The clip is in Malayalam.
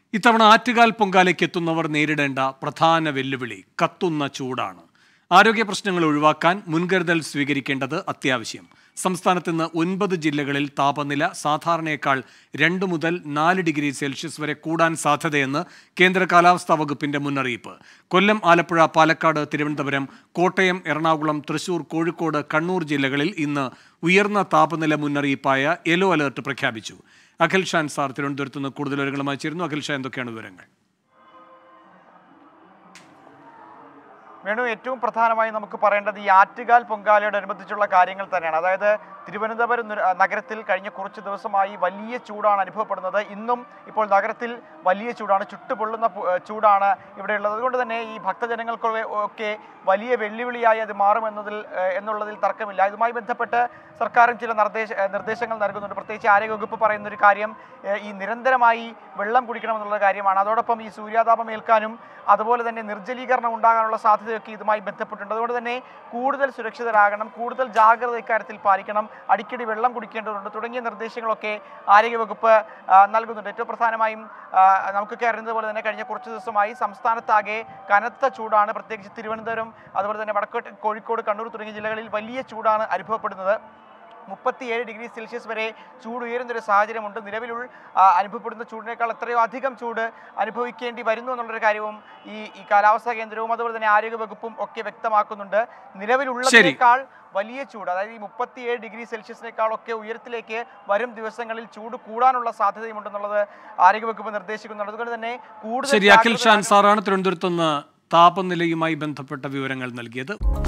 ഇത്തവണ ആറ്റുകാൽ പൊങ്കാലയ്ക്ക് എത്തുന്നവർ നേരിടേണ്ട പ്രധാന വെല്ലുവിളി കത്തുന്ന ചൂടാണ് ആരോഗ്യ പ്രശ്നങ്ങൾ ഒഴിവാക്കാൻ മുൻകരുതൽ സ്വീകരിക്കേണ്ടത് അത്യാവശ്യം സംസ്ഥാനത്ത് ഇന്ന് ഒൻപത് ജില്ലകളിൽ താപനില സാധാരണയേക്കാൾ രണ്ട് മുതൽ നാല് ഡിഗ്രി സെൽഷ്യസ് വരെ കൂടാൻ സാധ്യതയെന്ന് കേന്ദ്ര കാലാവസ്ഥാ വകുപ്പിന്റെ മുന്നറിയിപ്പ് കൊല്ലം ആലപ്പുഴ പാലക്കാട് തിരുവനന്തപുരം കോട്ടയം എറണാകുളം തൃശൂർ കോഴിക്കോട് കണ്ണൂർ ജില്ലകളിൽ ഇന്ന് ഉയർന്ന താപനില മുന്നറിയിപ്പായ യെല്ലോ അലർട്ട് പ്രഖ്യാപിച്ചു അഖിൽ ഷാൻ സാർ തിരുവനന്തപുരത്ത് നിന്ന് കൂടുതൽ വിവരങ്ങളുമായി ചേരുന്നു അഖിൽ ഷാ എന്തൊക്കെയാണ് വിവരങ്ങൾ വേണു ഏറ്റവും പ്രധാനമായി നമുക്ക് പറയേണ്ടത് ഈ ആറ്റുകാൽ പൊങ്കാലയോടനുബന്ധിച്ചുള്ള കാര്യങ്ങൾ തന്നെയാണ് അതായത് തിരുവനന്തപുരം നുര- നഗരത്തിൽ കഴിഞ്ഞ കുറച്ച് ദിവസമായി വലിയ ചൂടാണ് അനുഭവപ്പെടുന്നത് ഇന്നും ഇപ്പോൾ നഗരത്തിൽ വലിയ ചൂടാണ് ചുട്ടുപൊള്ളുന്ന പു- ഏഹ് ചൂടാണ് ഇവിടെയുള്ളത് അതുകൊണ്ട് തന്നെ ഈ ഭക്തജനങ്ങൾക്ക് ഒക്കെ വലിയ വെല്ലുവിളിയായി അത് മാറുമെന്നതിൽ ഏഹ് എന്നുള്ളതിൽ തർക്കമില്ല ഇതുമായി ബന്ധപ്പെട്ട് സർക്കാരും ചില നിർദ്ദേശ ഏഹ് നിർദ്ദേശങ്ങൾ നൽകുന്നുണ്ട് പ്രത്യേകിച്ച് ആരോഗ്യവകുപ്പ് പറയുന്ന ഒരു കാര്യം ഏഹ് ഈ നിരന്തരമായി വെള്ളം കുടിക്കണമെന്നുള്ള കാര്യമാണ് അതോടൊപ്പം ഈ സൂര്യാതാപം ഏൽക്കാനും അതുപോലെ തന്നെ നിർജ്ജലീകരണം ഉണ്ടാകാനുള്ള സാധ്യതയൊക്കെ ഇതുമായി ബന്ധപ്പെട്ടുണ്ട് അതുകൊണ്ട് തന്നെ കൂടുതൽ സുരക്ഷിതരാകണം കൂടുതൽ ജാഗ്രത ഇക്കാര്യത്തിൽ പാലിക്കണം അടിക്കടി വെള്ളം കുടിക്കേണ്ടതുണ്ട് തുടങ്ങിയ നിർദ്ദേശങ്ങളൊക്കെ ആരോഗ്യവകുപ്പ് ആ, നൽകുന്നുണ്ട് ഏറ്റവും പ്രധാനമായും ആ, നമുക്കൊക്കെ അറിയുന്നത് പോലെ തന്നെ കഴിഞ്ഞ കുറച്ച് ദിവസമായി സംസ്ഥാനത്താകെ കനത്ത ചൂടാണ് പ്രത്യേകിച്ച് തിരുവനന്തപുരം അതുപോലെ തന്നെ വടക്കോട്ട് കോഴിക്കോട് കണ്ണൂർ തുടങ്ങിയ ജില്ലകളിൽ വലിയ ചൂടാണ് അനുഭവപ്പെടുന്നത് മുപ്പത്തിയേഴ് ഡിഗ്രി സെൽഷ്യസ് വരെ ചൂട് ഉയരുന്നൊരു സാഹചര്യമുണ്ട് നിലവിലുള്ള ആ, അനുഭവപ്പെടുന്ന ചൂടിനേക്കാൾ എത്രയോ അധികം ചൂട് അനുഭവിക്കേണ്ടി വരുന്നു എന്നുള്ളൊരു കാര്യവും ഈ ഈ കാലാവസ്ഥാ കേന്ദ്രവും അതുപോലെ തന്നെ ആരോഗ്യ വകുപ്പും ഒക്കെ വ്യക്തമാക്കുന്നുണ്ട് നിലവിലുള്ളതിനേക്കാൾ വലിയ ചൂട് അതായത് ഈ മുപ്പത്തിയേഴ് ഡിഗ്രി സെൽഷ്യസിനേക്കാളൊക്കെ ഉയരത്തിലേക്ക് വരും ദിവസങ്ങളിൽ ചൂട് കൂടാനുള്ള സാധ്യതയുമുണ്ടെന്നുള്ളത് ആരോഗ്യവകുപ്പ് നിർദ്ദേശിക്കുന്നുണ്ട് അതുകൊണ്ട് തന്നെ കൂടുതൽ ശരി അഖിൽ ഷാൻ ജാഗ്രത സാറാണ് തിരുവനന്തപുരത്ത് നിന്ന് താപനിലയുമായി ബന്ധപ്പെട്ട വിവരങ്ങൾ നൽകിയത്